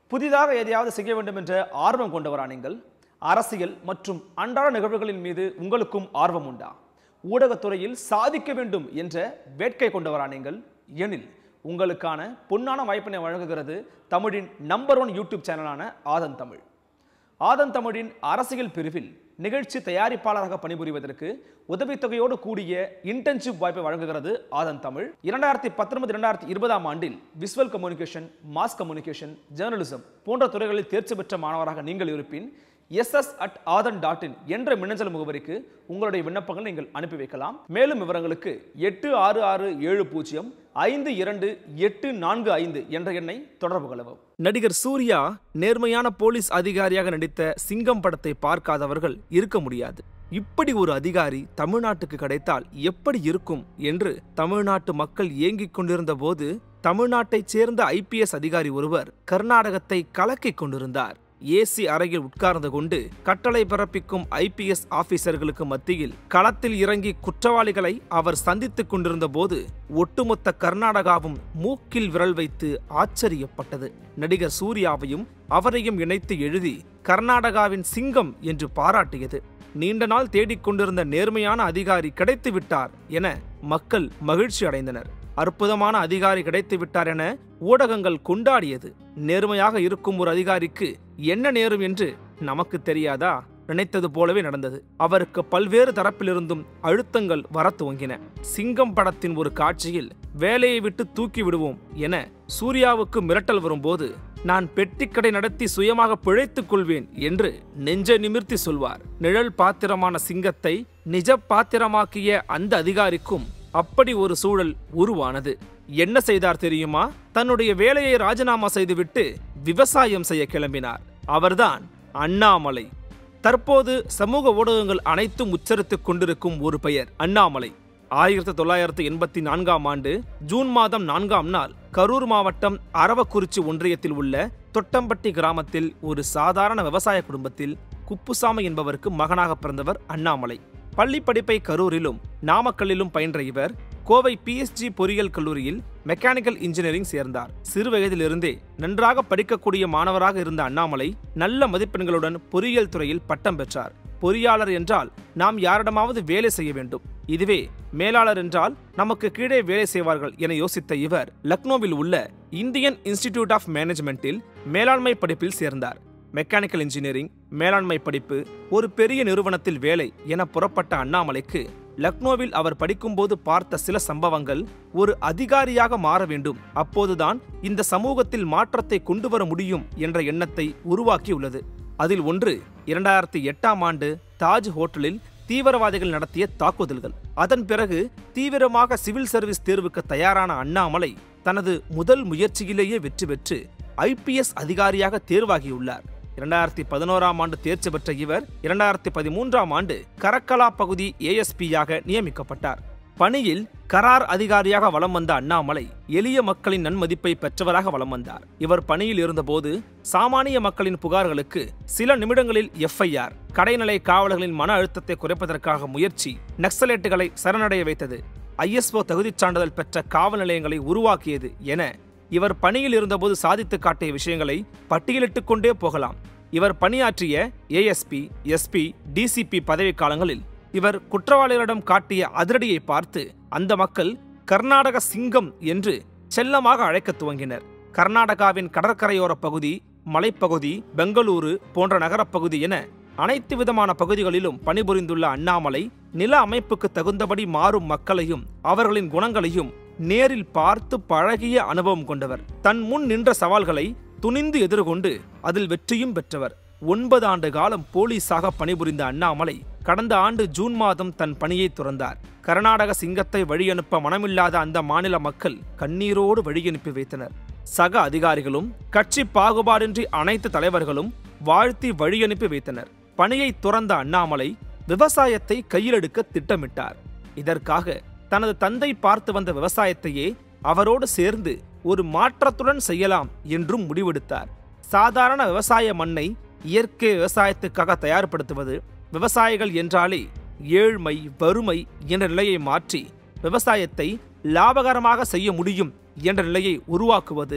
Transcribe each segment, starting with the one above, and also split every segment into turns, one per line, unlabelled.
புதிதாக எதையாவது செய்ய வேண்டும் என்ற ஆர்வம் கொண்டவரா நீங்கள் அரசியல் மற்றும் அன்றாட நிகழ்வுகளின் மீது உங்களுக்கும் ஆர்வம் உண்டா ஊடகத்துறையில் சாதிக்க வேண்டும் என்ற வேட்கை கொண்டவரா நீங்கள் எனில் உங்களுக்கான பொன்னான வாய்ப்பினை வழங்குகிறது தமிழின் நம்பர் ஒன் யூடியூப் சேனலான ஆதன் தமிழ் ஆதன் தமிழின் அரசியல் பிரிவில் நிகழ்ச்சி தயாரிப்பாளராக பணிபுரிவதற்கு உதவித்தொகையோடு கூடிய இன்டர்ன்ஷிப் வாய்ப்பை வழங்குகிறது ஆதன் தமிழ் இரண்டாயிரத்தி பத்தொன்பது இரண்டாயிரத்தி இருபதாம் ஆண்டில் visual communication mass communication journalism போன்ற துறைகளில் தேர்ச்சி பெற்ற மாணவராக நீங்கள் இருப்பின் SS at Aadhan dot in என்ற மின்னஞ்சல் முகவரிக்கு உங்களுடைய விண்ணப்பங்கள் நீங்கள் அனுப்பி வைக்கலாம் மேலும் விவரங்களுக்கு எட்டு ஆறு ஆறு ஏழு பூஜ்ஜியம் ஐந்து இரண்டு எட்டு நான்கு ஐந்து என்ற எண்ணை தொடர்பு கொள்ளவும் நடிகர் சூர்யா நேர்மையான போலீஸ் அதிகாரியாக நடித்த சிங்கம் படத்தை பார்க்காதவர்கள் இருக்க முடியாது இப்படி ஒரு அதிகாரி தமிழ்நாட்டுக்கு கிடைத்தால் எப்படி இருக்கும் என்று தமிழ்நாட்டு மக்கள் ஏங்கிக் கொண்டிருந்த போது தமிழ்நாட்டைச் சேர்ந்த ஐபிஎஸ் அதிகாரி ஒருவர் கர்நாடகத்தை கலக்கிக் கொண்டிருந்தார் ஏசி அறையில் உட்கார்ந்து கொண்டு கட்டளை பிறப்பிக்கும் ஐபிஎஸ் ஆபீசர்களுக்கு மத்தியில் களத்தில் இறங்கி குற்றவாளிகளை அவர் சந்தித்துக் கொண்டிருந்த போது ஒட்டுமொத்த கர்நாடகாவும் மூக்கில் விரல் வைத்து ஆச்சரியப்பட்டது நடிகர் சூர்யாவையும் அவரையும் இணைத்து எழுதி கர்நாடகாவின் சிங்கம் என்று பாராட்டியது நீண்ட நாள் தேடிக்கொண்டிருந்த நேர்மையான அதிகாரி கிடைத்து விட்டார் என மக்கள் மகிழ்ச்சி அடைந்தனர் அற்புதமான அதிகாரி கிடைத்து விட்டார் என ஊடகங்கள் கொண்டாடியது நேர்மையாக இருக்கும் ஒரு அதிகாரிக்கு என்ன நேரும் என்று நமக்கு தெரியாதா நினைத்தது போலவே நடந்தது அவருக்கு பல்வேறு தரப்பிலிருந்தும் அழுத்தங்கள் வர துவங்கின சிங்கம் படத்தின் ஒரு காட்சியில் வேலையை விட்டு தூக்கி விடுவோம் என சூர்யாவுக்கு மிரட்டல் வரும்போது நான் பெட்டிக்கடை நடத்தி சுயமாக பிழைத்துக் கொள்வேன் என்று நெஞ்ச நிமிர்த்தி சொல்வார் நிழல் பாத்திரமான சிங்கத்தை நிஜ பாத்திரமாக்கிய அந்த அதிகாரிக்கும் அப்படி ஒரு சூழல் உருவானது என்ன செய்தார் தெரியுமா தன்னுடைய வேலையை ராஜினாமா செய்துவிட்டு விவசாயம் செய்ய கிளம்பினார் அவர்தான் அண்ணாமலை தற்போது சமூக ஊடகங்கள் அனைத்தும் உச்சரித்துக் கொண்டிருக்கும் ஒரு பெயர் அண்ணாமலை ஆயிரத்தி தொள்ளாயிரத்தி எண்பத்தி நான்காம் ஆண்டு ஜூன் மாதம் நான்காம் நாள் கரூர் மாவட்டம் அரவக்குறிச்சி ஒன்றியத்தில் உள்ள தொட்டம்பட்டி கிராமத்தில் ஒரு சாதாரண விவசாய குடும்பத்தில் குப்புசாமி என்பவருக்கு மகனாக பிறந்தவர் அண்ணாமலை பள்ளி படிப்பை கரூரிலும் நாமக்கல்லிலும் பயின்ற இவர் கோவை பிஎஸ்ஜி பொறியியல் கல்லூரியில் மெக்கானிக்கல் இன்ஜினியரிங் சேர்ந்தார் சிறு வயதிலிருந்தே நன்றாக படிக்கக்கூடிய மாணவராக இருந்த அண்ணாமலை நல்ல மதிப்பெண்களுடன் பொறியியல் துறையில் பட்டம் பெற்றார் பொறியாளர் என்றால் நாம் யாரிடமாவது வேலை செய்ய வேண்டும் இதுவே மேலாளர் என்றால் நமக்கு கீழே வேலை செய்வார்கள் என யோசித்த இவர் லக்னோவில் உள்ள இந்தியன் இன்ஸ்டிடியூட் ஆஃப் மேனேஜ்மெண்டில் மேலாண்மை படிப்பில் சேர்ந்தார் மெக்கானிக்கல் இன்ஜினியரிங் மேலாண்மை படிப்பு ஒரு பெரிய நிறுவனத்தில் வேலை என புறப்பட்ட அண்ணாமலைக்கு லக்னோவில் அவர் படிக்கும்போது பார்த்த சில சம்பவங்கள் ஒரு அதிகாரியாக மாற வேண்டும் அப்போதுதான் இந்த சமூகத்தில் மாற்றத்தை கொண்டு வர முடியும் என்ற எண்ணத்தை உருவாக்கியுள்ளது அதில் ஒன்று இரண்டாயிரத்தி எட்டாம் ஆண்டு தாஜ் ஹோட்டலில் தீவிரவாதிகள் நடத்திய தாக்குதல்கள் அதன் பிறகு தீவிரமாக சிவில் சர்வீஸ் தேர்வுக்கு தயாரான அண்ணாமலை தனது முதல் முயற்சியிலேயே வெற்றி பெற்று ஐபிஎஸ் அதிகாரியாக தேர்வாகியுள்ளார் இரண்டாயிரத்தி பதினோராம் ஆண்டு தேர்ச்சி பெற்ற இவர் இரண்டாயிரத்தி பதிமூன்றாம் ஆண்டு கரக்கலா பகுதி ஏஎஸ்பியாக நியமிக்கப்பட்டார் பணியில் கரார் அதிகாரியாக வலம் வந்த அண்ணாமலை எளிய மக்களின் நன்மதிப்பை பெற்றவராக வலம் வந்தார் இவர் பணியில் இருந்தபோது சாமானிய மக்களின் புகார்களுக்கு சில நிமிடங்களில் எஃப்ஐஆர் கடைநிலை காவலர்களின் மன அழுத்தத்தை குறைப்பதற்காக முயற்சி நக்சலைட்டுகளை சரணடைய வைத்தது ஐஎஸ்ஓ தகுதிச் சான்றிதழ் பெற்ற காவல் நிலையங்களை உருவாக்கியது என இவர் பணியில் இருந்தபோது சாதித்து காட்டிய விஷயங்களை பட்டியலிட்டுக் கொண்டே போகலாம் இவர் பணியாற்றிய ஏஎஸ்பி எஸ்பி டிசிபி பதவி காலங்களில் இவர் குற்றவாளிகளிடம் காட்டிய அதிரடியை பார்த்து அந்த மக்கள் கர்நாடக சிங்கம் என்று செல்லமாக அழைக்கத் துவங்கினர் கர்நாடகாவின் கடற்கரையோர பகுதி மலைப்பகுதி பெங்களூரு போன்ற நகரப்பகுதி என அனைத்து விதமான பகுதிகளிலும் பணிபுரிந்துள்ள அண்ணாமலை நில அமைப்புக்கு தகுந்தபடி மாறும் மக்களையும் அவர்களின் குணங்களையும் நேரில் பார்த்து பழகிய அனுபவம் கொண்டவர் தன் முன் நின்ற சவால்களை துணிந்து எதிர்கொண்டு அதில் வெற்றியும் பெற்றவர் ஒன்பது ஆண்டு காலம் போலீஸாக பணிபுரிந்த அண்ணாமலை கடந்த ஆண்டு ஜூன் மாதம் தன் பணியை துறந்தார் கர்நாடக சிங்கத்தை வழியனுப்ப மனமில்லாத அந்த மாநில மக்கள் கண்ணீரோடு வழியனுப்பி வைத்தனர் சக அதிகாரிகளும் கட்சி பாகுபாடின்றி அனைத்து தலைவர்களும் வாழ்த்தி வழியனுப்பி வைத்தனர் பணியை துறந்த அண்ணாமலை விவசாயத்தை கையிலெடுக்க திட்டமிட்டார் இதற்காக தனது தந்தை பார்த்து வந்த விவசாயத்தையே அவரோடு சேர்ந்து ஒரு மாற்றத்துடன் செய்யலாம் என்றும் முடிவெடுத்தார் சாதாரண விவசாய மண்ணை இயற்கை விவசாயத்துக்காக தயார்படுத்துவது விவசாயிகள் என்றாலே ஏழ்மை வறுமை என்ற நிலையை மாற்றி விவசாயத்தை லாபகரமாக செய்ய முடியும் என்ற நிலையை உருவாக்குவது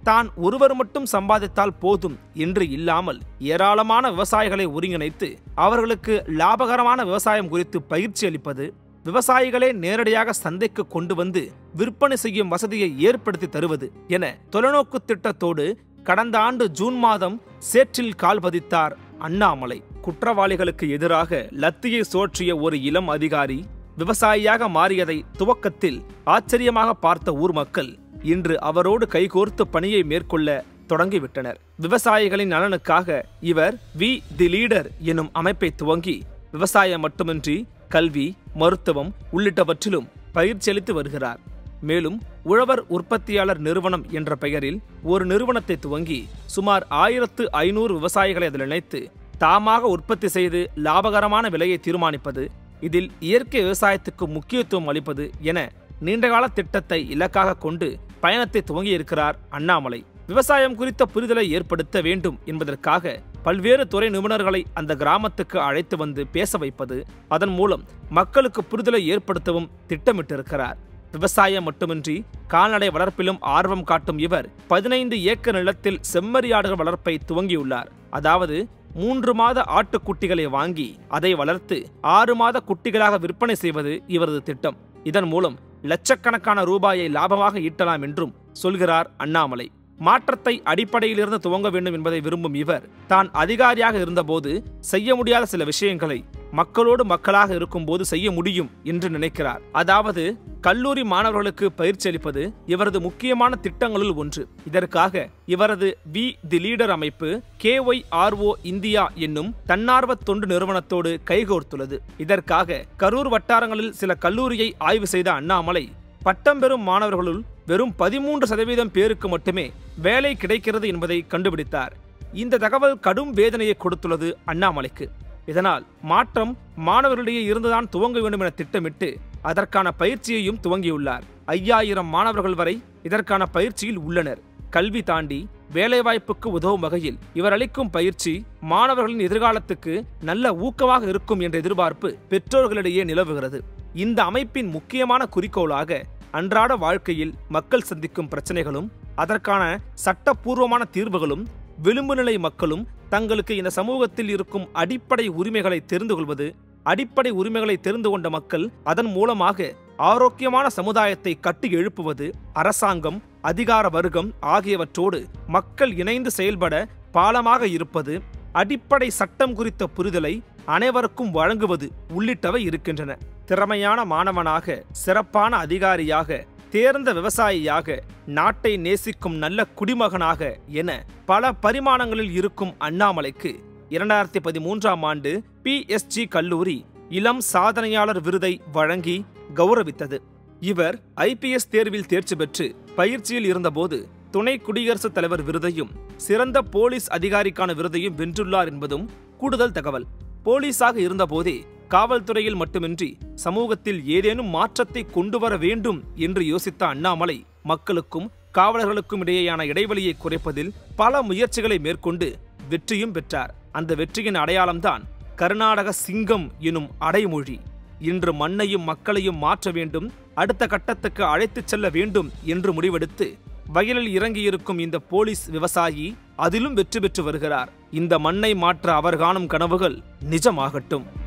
தான் ஒருவர் மட்டும் சம்பாதித்தால் போதும் என்று இல்லாமல் ஏராளமான விவசாயிகளை ஒருங்கிணைத்து அவர்களுக்கு லாபகரமான விவசாயம் குறித்து பயிற்சி அளிப்பது விவசாயிகளே நேரடியாக சந்தைக்கு கொண்டு வந்து விற்பனை செய்யும் வசதியை ஏற்படுத்தி தருவது என தொலைநோக்கு திட்டத்தோடு கடந்த ஆண்டு ஜூன் மாதம் சேற்றில் கால் பதித்தார் அண்ணாமலை குற்றவாளிகளுக்கு எதிராக லத்தியை சோற்றிய ஒரு இளம் அதிகாரி விவசாயியாக மாறியதை துவக்கத்தில் ஆச்சரியமாக பார்த்த ஊர் மக்கள் இன்று அவரோடு கைகோர்த்து பணியை மேற்கொள்ள தொடங்கிவிட்டனர் விவசாயிகளின் நலனுக்காக இவர் வி தி லீடர் எனும் அமைப்பை துவங்கி விவசாயம் மட்டுமின்றி கல்வி மருத்துவம் உள்ளிட்டவற்றிலும் பயிற்சி அளித்து வருகிறார் மேலும் உழவர் உற்பத்தியாளர் நிறுவனம் என்ற பெயரில் ஒரு நிறுவனத்தை துவங்கி சுமார் ஆயிரத்து ஐநூறு விவசாயிகளை அதில் இணைத்து தாமாக உற்பத்தி செய்து லாபகரமான விலையை தீர்மானிப்பது இதில் இயற்கை விவசாயத்துக்கு முக்கியத்துவம் அளிப்பது என நீண்டகால திட்டத்தை இலக்காக கொண்டு பயணத்தை துவங்கியிருக்கிறார் அண்ணாமலை விவசாயம் குறித்த புரிதலை ஏற்படுத்த வேண்டும் என்பதற்காக பல்வேறு துறை நிபுணர்களை அந்த கிராமத்துக்கு அழைத்து வந்து பேச வைப்பது அதன் மூலம் மக்களுக்கு புரிதலை ஏற்படுத்தவும் திட்டமிட்டிருக்கிறார் விவசாயம் மட்டுமின்றி கால்நடை வளர்ப்பிலும் ஆர்வம் காட்டும் இவர் பதினைந்து ஏக்கர் நிலத்தில் செம்மறியாடுகள் வளர்ப்பை துவங்கியுள்ளார் அதாவது மூன்று மாத ஆட்டுக்குட்டிகளை வாங்கி அதை வளர்த்து ஆறு மாத குட்டிகளாக விற்பனை செய்வது இவரது திட்டம் இதன் மூலம் லட்சக்கணக்கான ரூபாயை லாபமாக ஈட்டலாம் என்றும் சொல்கிறார் அண்ணாமலை மாற்றத்தை அடிப்படையிலிருந்து துவங்க வேண்டும் என்பதை விரும்பும் இவர் தான் அதிகாரியாக இருந்தபோது செய்ய முடியாத சில விஷயங்களை மக்களோடு மக்களாக இருக்கும்போது செய்ய முடியும் என்று நினைக்கிறார் அதாவது கல்லூரி மாணவர்களுக்கு பயிற்சி அளிப்பது இவரது முக்கியமான திட்டங்களுள் ஒன்று இதற்காக இவரது வி தி லீடர் அமைப்பு கேஒய்ஆர்ஓ இந்தியா என்னும் தன்னார்வ தொண்டு நிறுவனத்தோடு கைகோர்த்துள்ளது இதற்காக கரூர் வட்டாரங்களில் சில கல்லூரியை ஆய்வு செய்த அண்ணாமலை பட்டம் பெறும் மாணவர்களுள் வெறும் பதிமூன்று சதவீதம் பேருக்கு மட்டுமே வேலை கிடைக்கிறது என்பதை கண்டுபிடித்தார் இந்த தகவல் கடும் வேதனையை கொடுத்துள்ளது அண்ணாமலைக்கு இதனால் மாற்றம் மாணவர்களிடையே இருந்துதான் துவங்க வேண்டும் என திட்டமிட்டு அதற்கான பயிற்சியையும் துவங்கியுள்ளார் ஐயாயிரம் மாணவர்கள் வரை இதற்கான பயிற்சியில் உள்ளனர் கல்வி தாண்டி வேலைவாய்ப்புக்கு உதவும் வகையில் இவர் அளிக்கும் பயிற்சி மாணவர்களின் எதிர்காலத்துக்கு நல்ல ஊக்கமாக இருக்கும் என்ற எதிர்பார்ப்பு பெற்றோர்களிடையே நிலவுகிறது இந்த அமைப்பின் முக்கியமான குறிக்கோளாக அன்றாட வாழ்க்கையில் மக்கள் சந்திக்கும் பிரச்சனைகளும் அதற்கான சட்டப்பூர்வமான தீர்வுகளும் விளிம்பு நிலை மக்களும் தங்களுக்கு இந்த சமூகத்தில் இருக்கும் அடிப்படை உரிமைகளை தெரிந்து கொள்வது அடிப்படை உரிமைகளை தெரிந்து கொண்ட மக்கள் அதன் மூலமாக ஆரோக்கியமான சமுதாயத்தை கட்டி எழுப்புவது அரசாங்கம் அதிகார வர்க்கம் ஆகியவற்றோடு மக்கள் இணைந்து செயல்பட பாலமாக இருப்பது அடிப்படை சட்டம் குறித்த புரிதலை அனைவருக்கும் வழங்குவது உள்ளிட்டவை இருக்கின்றன திறமையான மாணவனாக சிறப்பான அதிகாரியாக தேர்ந்த விவசாயியாக நாட்டை நேசிக்கும் நல்ல குடிமகனாக என பல பரிமாணங்களில் இருக்கும் அண்ணாமலைக்கு இரண்டாயிரத்தி பதிமூன்றாம் ஆண்டு பிஎஸ்ஜி கல்லூரி இளம் சாதனையாளர் விருதை வழங்கி கௌரவித்தது இவர் ஐபிஎஸ் தேர்வில் தேர்ச்சி பெற்று பயிற்சியில் இருந்தபோது துணை குடியரசுத் தலைவர் விருதையும் சிறந்த போலீஸ் அதிகாரிக்கான விருதையும் வென்றுள்ளார் என்பதும் கூடுதல் தகவல் போலீஸாக இருந்தபோதே காவல்துறையில் மட்டுமின்றி சமூகத்தில் ஏதேனும் மாற்றத்தை கொண்டு வர வேண்டும் என்று யோசித்த அண்ணாமலை மக்களுக்கும் காவலர்களுக்கும் இடையேயான இடைவெளியை குறைப்பதில் பல முயற்சிகளை மேற்கொண்டு வெற்றியும் பெற்றார் அந்த வெற்றியின் அடையாளம்தான் கர்நாடக சிங்கம் எனும் அடைமொழி இன்று மண்ணையும் மக்களையும் மாற்ற வேண்டும் அடுத்த கட்டத்துக்கு அழைத்துச் செல்ல வேண்டும் என்று முடிவெடுத்து வயலில் இறங்கியிருக்கும் இந்த போலீஸ் விவசாயி அதிலும் வெற்றி பெற்று வருகிறார் இந்த மண்ணை மாற்ற அவர் காணும் கனவுகள் நிஜமாகட்டும்